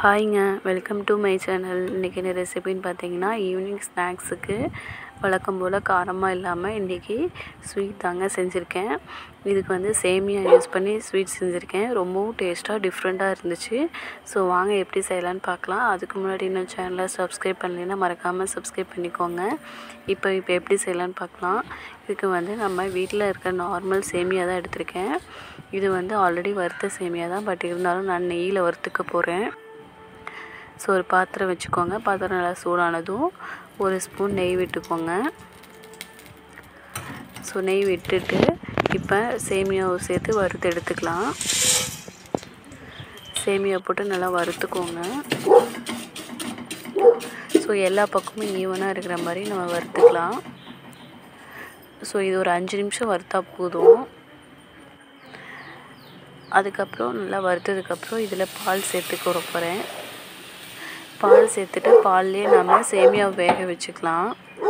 ஹாய்ங்க welcome to my channel இன்றைக்கி என்ன ரெசிபின்னு பார்த்தீங்கன்னா ஈவினிங் ஸ்நாக்ஸுக்கு வழக்கம் போல் காரமாக இல்லாமல் இன்றைக்கி ஸ்வீட் தாங்க செஞ்சுருக்கேன் இதுக்கு வந்து சேமியா யூஸ் பண்ணி ஸ்வீட் செஞ்சுருக்கேன் ரொம்பவும் டேஸ்ட்டாக டிஃப்ரெண்ட்டாக இருந்துச்சு ஸோ வாங்க எப்படி செய்யலான்னு பார்க்கலாம் அதுக்கு முன்னாடி இன்னும் சேனலை சப்ஸ்கிரைப் பண்ணலைன்னா மறக்காமல் சப்ஸ்கிரைப் பண்ணிக்கோங்க இப்போ இப்போ எப்படி செய்யலான்னு பார்க்கலாம் இதுக்கு வந்து நம்ம வீட்டில் இருக்க நார்மல் சேமியா தான் எடுத்திருக்கேன் இது வந்து ஆல்ரெடி வறுத்த சேமியா தான் பட் இருந்தாலும் நான் நெய்யில் வறுத்துக்க போகிறேன் ஸோ ஒரு பாத்திரம் வச்சுக்கோங்க பாத்திரம் நல்லா சூடானதும் ஒரு ஸ்பூன் நெய் விட்டுக்கோங்க ஸோ நெய் விட்டுட்டு இப்போ சேமியாவை சேர்த்து வறுத்து எடுத்துக்கலாம் சேமியா போட்டு நல்லா வறுத்துக்கோங்க ஸோ எல்லா பக்கமும் ஈவனாக இருக்கிற மாதிரி நம்ம வறுத்துக்கலாம் ஸோ இது ஒரு அஞ்சு நிமிஷம் வறுத்தா போதும் அதுக்கப்புறம் நல்லா வறுத்ததுக்கப்புறம் இதில் பால் சேர்த்துக்க போகிறேன் பால் சேர்த்துட்டு பால்லேயே நம்ம சேமியாவை வேக வச்சுக்கலாம்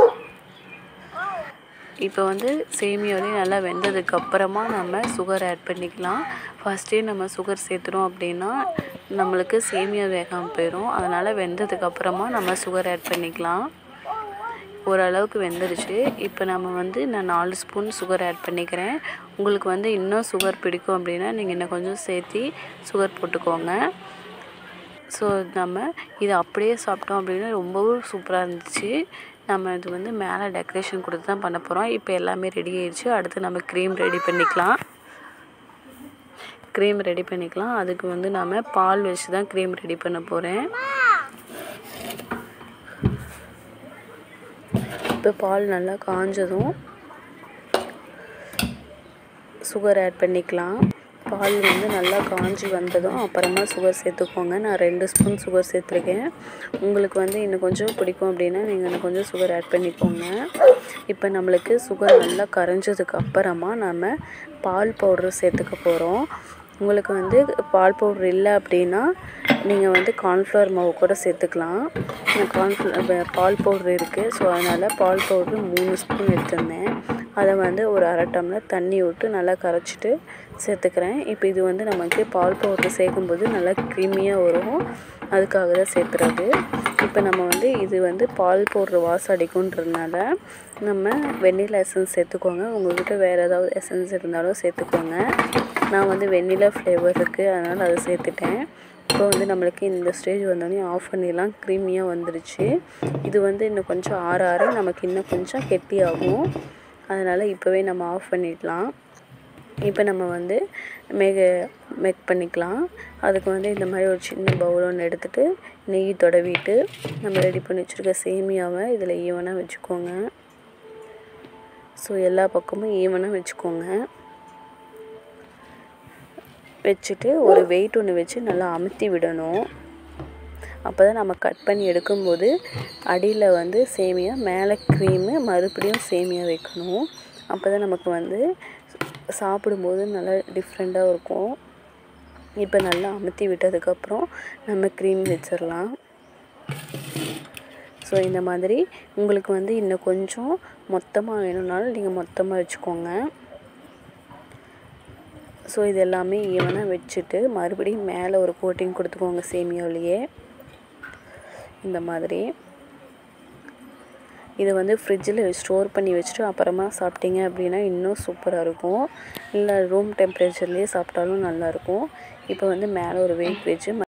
இப்போ வந்து சேமியாவிலே நல்லா வெந்ததுக்கப்புறமா நம்ம சுகர் ஆட் பண்ணிக்கலாம் ஃபஸ்ட்டே நம்ம சுகர் சேர்த்துறோம் அப்படின்னா நம்மளுக்கு சேமியா வேகாமல் போயிடும் அதனால் வெந்ததுக்கப்புறமா நம்ம சுகர் ஆட் பண்ணிக்கலாம் ஓரளவுக்கு வெந்துருச்சு இப்போ நம்ம வந்து நான் நாலு ஸ்பூன் சுகர் ஆட் பண்ணிக்கிறேன் உங்களுக்கு வந்து இன்னும் சுகர் பிடிக்கும் அப்படின்னா நீங்கள் இன்னும் கொஞ்சம் சேர்த்தி சுகர் போட்டுக்கோங்க ஸோ நம்ம இதை அப்படியே சாப்பிட்டோம் அப்படின்னா ரொம்பவும் சூப்பராக இருந்துச்சு நம்ம இது வந்து மேலே டெக்கரேஷன் கொடுத்து தான் பண்ண போகிறோம் இப்போ எல்லாமே ரெடி ஆயிடுச்சு அடுத்து நம்ம க்ரீம் ரெடி பண்ணிக்கலாம் க்ரீம் ரெடி பண்ணிக்கலாம் அதுக்கு வந்து நம்ம பால் வச்சு தான் க்ரீம் ரெடி பண்ண போகிறேன் இப்போ பால் நல்லா காஞ்சதும் சுகர் ஆட் பண்ணிக்கலாம் பால் வந்து நல்லா காஞ்சி வந்ததும் அப்புறமா சுகர் சேர்த்துக்கோங்க நான் ரெண்டு ஸ்பூன் சுகர் சேர்த்துருக்கேன் உங்களுக்கு வந்து இன்னும் கொஞ்சம் பிடிக்கும் அப்படின்னா நீங்கள் இன்னும் கொஞ்சம் சுகர் ஆட் பண்ணிக்கோங்க இப்போ நம்மளுக்கு சுகர் நல்லா கரைஞ்சதுக்கு அப்புறமா நம்ம பால் பவுட்ரு சேர்த்துக்க போகிறோம் உங்களுக்கு வந்து பால் பவுட்ரு இல்லை அப்படின்னா நீங்கள் வந்து கார்ன்ஃப்ளவர் மாவு கூட சேர்த்துக்கலாம் கார்ன்ஃப்ள பால் பவுட்ரு இருக்குது ஸோ அதனால் பால் பவுட்ரு மூணு ஸ்பூன் எடுத்திருந்தேன் அதை வந்து ஒரு அரை டம்ளர் தண்ணி விட்டு நல்லா கரைச்சிட்டு சேர்த்துக்கிறேன் இப்போ இது வந்து நமக்கு பால் பவுட்ரு சேர்க்கும்போது நல்லா க்ரீமியாக வரும் அதுக்காக தான் சேர்த்துறது இப்போ நம்ம வந்து இது வந்து பால் பவுட்ரு வாசம் அடிக்குன்றதுனால நம்ம வெண்ணிலா எசன்ஸ் சேர்த்துக்கோங்க உங்கள்கிட்ட வேறு ஏதாவது எசன்ஸ் இருந்தாலும் சேர்த்துக்கோங்க நான் வந்து வெண்ணிலா ஃப்ளேவர் இருக்குது அதனால் அதை சேர்த்துட்டேன் இப்போ வந்து நம்மளுக்கு இந்த ஸ்டேஜ் வந்தோடனே ஆஃப் பண்ணிடலாம் க்ரீமியாக வந்துடுச்சு இது வந்து இன்னும் கொஞ்சம் ஆற ஆற நமக்கு இன்னும் கொஞ்சம் கெட்டியாகும் அதனால் இப்போவே நம்ம ஆஃப் பண்ணிடலாம் இப்போ நம்ம வந்து மேக மேக் பண்ணிக்கலாம் அதுக்கு வந்து இந்த மாதிரி ஒரு சின்ன பவுல் ஒன்று எடுத்துகிட்டு நெய் தொடவிட்டு நம்ம ரெடி பண்ணி வச்சுருக்க சேமியாவை இதில் ஈவனாக வச்சுக்கோங்க ஸோ எல்லா பக்கமும் ஈவனாக வச்சுக்கோங்க வச்சுட்டு ஒரு வெயிட் ஒன்று வச்சு நல்லா அமுத்தி விடணும் அப்போ தான் நம்ம கட் பண்ணி எடுக்கும்போது அடியில் வந்து சேமியா மேலே க்ரீமு மறுபடியும் சேமியா வைக்கணும் அப்போ தான் நமக்கு வந்து சாப்பிடும்போது நல்லா டிஃப்ரெண்ட்டாக இருக்கும் இப்போ நல்லா அமுத்தி விட்டதுக்கப்புறம் நம்ம க்ரீம் வச்சிடலாம் ஸோ இந்த மாதிரி உங்களுக்கு வந்து இன்னும் கொஞ்சம் மொத்தமாக வேணும்னாலும் நீங்கள் மொத்தமாக வச்சுக்கோங்க ஸோ இது எல்லாமே ஈவனாக வச்சுட்டு மறுபடியும் மேலே ஒரு கோட்டிங் கொடுத்துக்கோங்க சேமியாவிலேயே இந்த மாதிரி இதை வந்து ஃப்ரிட்ஜில் ஸ்டோர் பண்ணி வச்சுட்டு அப்புறமா சாப்பிட்டீங்க அப்படின்னா இன்னும் சூப்பராக இருக்கும் இல்லை ரூம் டெம்பரேச்சர்லேயே சாப்பிட்டாலும் நல்லாயிருக்கும் இப்போ வந்து மேலே ஒரு வெயிட் வச்சு